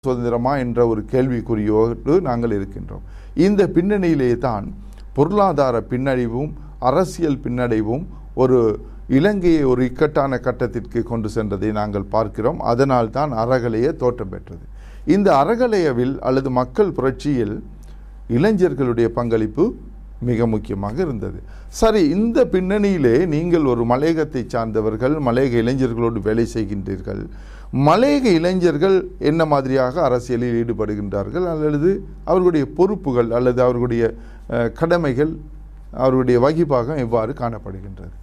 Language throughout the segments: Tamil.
சுதந்திரமா என்ற ஒரு கேள்விக்குறியோடு நாங்கள் இருக்கின்றோம் இந்த பின்னணியிலே தான் பொருளாதார பின்னடைவும் அரசியல் பின்னடைவும் ஒரு இலங்கையை ஒரு இக்கட்டான கட்டத்திற்கு கொண்டு சென்றதை நாங்கள் பார்க்கிறோம் அதனால் தான் அறகலைய தோற்றம் பெற்றது இந்த அறகலையவில் அல்லது மக்கள் புரட்சியில் இளைஞர்களுடைய பங்களிப்பு மிக முக்கியமாக இருந்தது சரி இந்த பின்னணியிலே நீங்கள் ஒரு மலையகத்தை சார்ந்தவர்கள் மலையக இளைஞர்களோடு வேலை செய்கின்றீர்கள் மலையக இளைஞர்கள் என்ன மாதிரியாக அரசியலில் ஈடுபடுகின்றார்கள் அல்லது அவர்களுடைய பொறுப்புகள் அல்லது அவர்களுடைய அஹ், கடமைகள் அவர்களுடைய வகிப்பாகம் எவ்வாறு காணப்படுகின்றது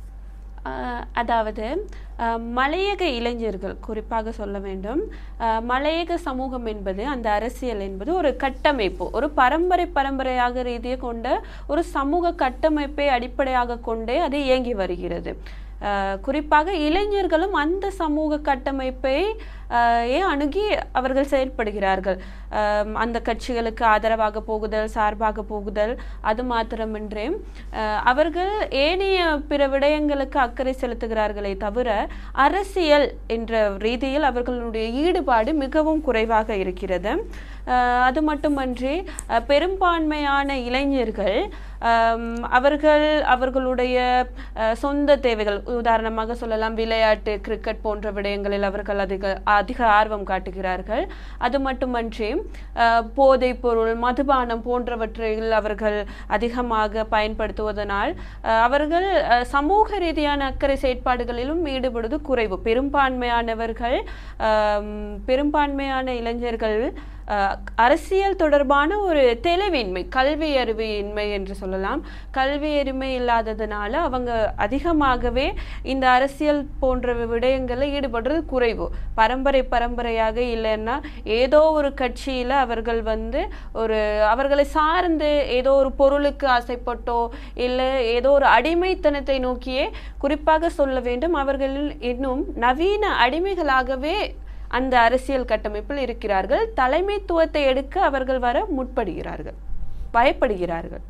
ஆஹ் அதாவது ஆஹ் மலையக இளைஞர்கள் குறிப்பாக சொல்ல வேண்டும் ஆஹ் மலையக சமூகம் என்பது அந்த அரசியல் என்பது ஒரு கட்டமைப்பு ஒரு பரம்பரை பரம்பரையாக ரீதியை கொண்ட ஒரு சமூக கட்டமைப்பை அடிப்படையாக கொண்டே அது இயங்கி வருகிறது ஆஹ் குறிப்பாக இளைஞர்களும் அந்த சமூக கட்டமைப்பை ஆஹ் ஏ அணுகி அவர்கள் செயல்படுகிறார்கள் ஆம், அந்த கட்சிகளுக்கு ஆதரவாக போகுதல் சார்பாக போகுதல் அது மாத்திரமின்றி ஆஹ் அவர்கள் ஏனைய பிற விடயங்களுக்கு அக்கறை செலுத்துகிறார்களே தவிர அரசியல் என்ற ரீதியில் அவர்களுடைய ஈடுபாடு மிகவும் குறைவாக இருக்கிறது ஆஹ் அது மட்டுமன்றி ஆஹ் பெரும்பான்மையான இளைஞர்கள் ஆம், அவர்கள் அவர்களுடைய ஆஹ் சொந்த தேவைகள் உதாரணமாக சொல்லலாம் விளையாட்டு கிரிக்கெட் போன்ற விடயங்களில் அவர்கள் அதிக அதிக ஆர்வம் காட்டுகிறார்கள் அது மட்டுமன்றி ஆஹ் போதைப் பொருள் மதுபானம் போன்றவற்றில் அவர்கள் அதிகமாக பயன்படுத்துவதனால் ஆஹ் அவர்கள் ஆஹ் சமூக ரீதியான அக்கறை செயற்பாடுகளிலும் ஈடுபடுவது குறைவு பெரும்பான்மையானவர்கள் ஆம், பெரும்பான்மையான இளைஞர்கள் ஆஹ் அரசியல் தொடர்பான ஒரு தெளிவின்மை கல்வி அறிவின்மை என்று சொல்லலாம் கல்வி அறிமை இல்லாததுனால அவங்க அதிகமாகவே இந்த அரசியல் போன்ற விடயங்களில் ஈடுபடுறது குறைவு பரம்பரை பரம்பரையாக இல்லைன்னா ஏதோ ஒரு கட்சியில அவர்கள் வந்து ஒரு அவர்களை சார்ந்து ஏதோ ஒரு பொருளுக்கு ஆசைப்பட்டோ இல்லை ஏதோ ஒரு அடிமைத்தனத்தை நோக்கியே குறிப்பாக சொல்ல வேண்டும் அவர்கள் இன்னும் நவீன அடிமைகளாகவே அந்த அரசியல் கட்டமைப்பில் இருக்கிறார்கள் தலைமைத்துவத்தை எடுக்க அவர்கள் வர முற்படுகிறார்கள் பயப்படுகிறார்கள்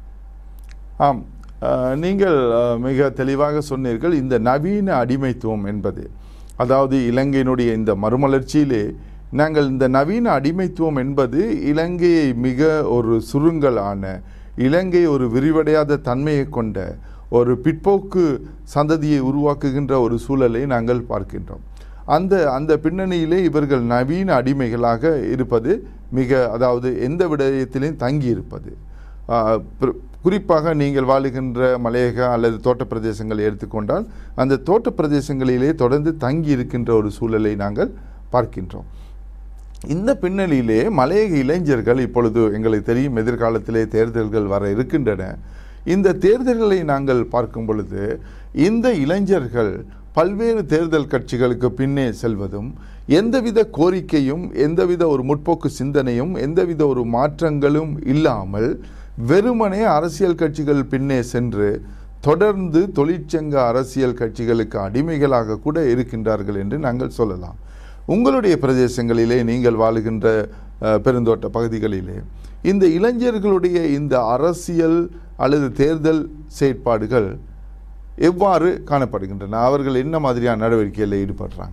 ஆம் அஹ், நீங்கள் அஹ், மிக தெளிவாக சொன்னீர்கள் இந்த நவீன அடிமைத்துவம் என்பது அதாவது இலங்கையினுடைய இந்த மறுமலர்ச்சியிலே நாங்கள் இந்த நவீன அடிமைத்துவம் என்பது இலங்கையை மிக ஒரு சுருங்கலான இலங்கை ஒரு விரிவடையாத தன்மையை கொண்ட ஒரு பிற்போக்கு சந்ததியை உருவாக்குகின்ற ஒரு சூழலை நாங்கள் பார்க்கின்றோம் அந்த அந்த பின்னணியிலே இவர்கள் நவீன அடிமைகளாக இருப்பது மிக அதாவது எந்த விடயத்திலையும் தங்கி இருப்பது ஆஹ் பிர- குறிப்பாக நீங்கள் வாழுகின்ற மலையக அல்லது தோட்ட பிரதேசங்களை எடுத்துக்கொண்டால் அந்த தோட்ட பிரதேசங்களிலே தொடர்ந்து தங்கி இருக்கின்ற ஒரு சூழலை நாங்கள் பார்க்கின்றோம் இந்த பின்னணியிலே மலையக இளைஞர்கள் இப்பொழுது எங்களுக்கு தெரியும் எதிர்காலத்திலே தேர்தல்கள் வர இருக்கின்றன இந்த தேர்தல்களை நாங்கள் பார்க்கும் பொழுது இந்த இளைஞர்கள் பல்வேறு தேர்தல் கட்சிகளுக்கு பின்னே செல்வதும் எந்தவித கோரிக்கையும் எந்தவித ஒரு முற்போக்கு சிந்தனையும் எந்தவித ஒரு மாற்றங்களும் இல்லாமல் வெறுமனே அரசியல் கட்சிகள் பின்னே சென்று தொடர்ந்து தொழிற்சங்க அரசியல் கட்சிகளுக்கு அடிமைகளாக கூட இருக்கின்றார்கள் என்று நாங்கள் சொல்லலாம் உங்களுடைய பிரதேசங்களிலே நீங்கள் வாழுகின்ற அஹ், பெருந்தோட்ட பகுதிகளிலே இந்த இளைஞர்களுடைய இந்த அரசியல் அல்லது தேர்தல் செயற்பாடுகள் எவ்வாறு காணப்படுகின்றன அவர்கள் என்ன மாதிரியான நடவடிக்கையில் ஈடுபடுறாங்க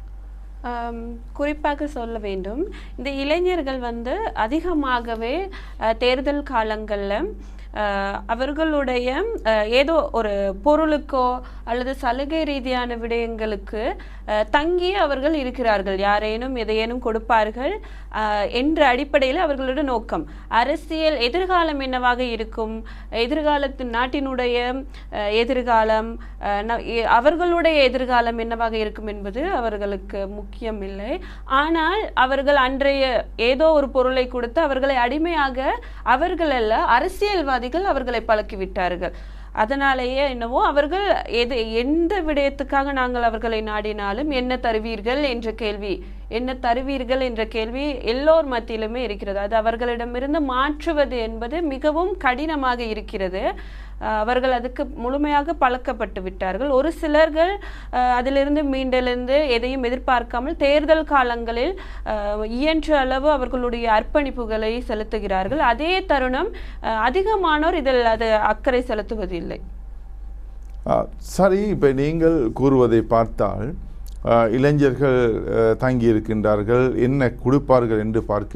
ஆம், குறிப்பாக சொல்ல வேண்டும் இந்த இளைஞர்கள் வந்து அதிகமாகவே அஹ், தேர்தல் காலங்களில் அவர்களுடைய அஹ், ஏதோ ஒரு பொருளுக்கோ அல்லது சலுகை ரீதியான விடயங்களுக்கு அஹ், தங்கி அவர்கள் இருக்கிறார்கள் யாரேனும் எதையேனும் கொடுப்பார்கள் அஹ், என்ற அடிப்படையில் அவர்களோட நோக்கம் அரசியல் எதிர்காலம் என்னவாக இருக்கும் எதிர்காலத்தின் நாட்டினுடைய அஹ், எதிர்காலம் அஹ், ந- எ- அவர்களுடைய எதிர்காலம் என்னவாக இருக்கும் என்பது அவர்களுக்கு முக்கியம் இல்லை ஆனால் அவர்கள் அன்றைய ஏதோ ஒரு பொருளை கொடுத்து அவர்களை அடிமையாக அவர்கள் அல்ல அரசியல்வாதிகள் அவர்களை பழக்கிவிட்டார்கள் அதனாலேயே என்னவோ அவர்கள் எது எந்த விடயத்துக்காக நாங்கள் அவர்களை நாடினாலும் என்ன தருவீர்கள் என்ற கேள்வி என்ன தருவீர்கள் என்ற கேள்வி எல்லோர் மத்தியிலுமே இருக்கிறது அது அவர்களிடமிருந்து மாற்றுவது என்பது மிகவும் கடினமாக இருக்கிறது அஹ் அவர்கள் அதுக்கு முழுமையாக பழக்கப்பட்டு விட்டார்கள் ஒரு சிலர்கள் அஹ், அதிலிருந்து மீண்டெழுந்து எதையும் எதிர்பார்க்காமல் தேர்தல் காலங்களில் அஹ், இயன்ற அளவு அவர்களுடைய அர்ப்பணிப்புகளை செலுத்துகிறார்கள் அதே தருணம் அஹ், அதிகமானோர் இதில் அது அக்கறை செலுத்துவதில்லை ஆ, சரி இப்போ நீங்கள் கூறுவதை பார்த்தால் அஹ், இளைஞர்கள் அஹ், தங்கியிருக்கின்றார்கள் என்ன கொடுப்பார்கள் என்று பார்க்க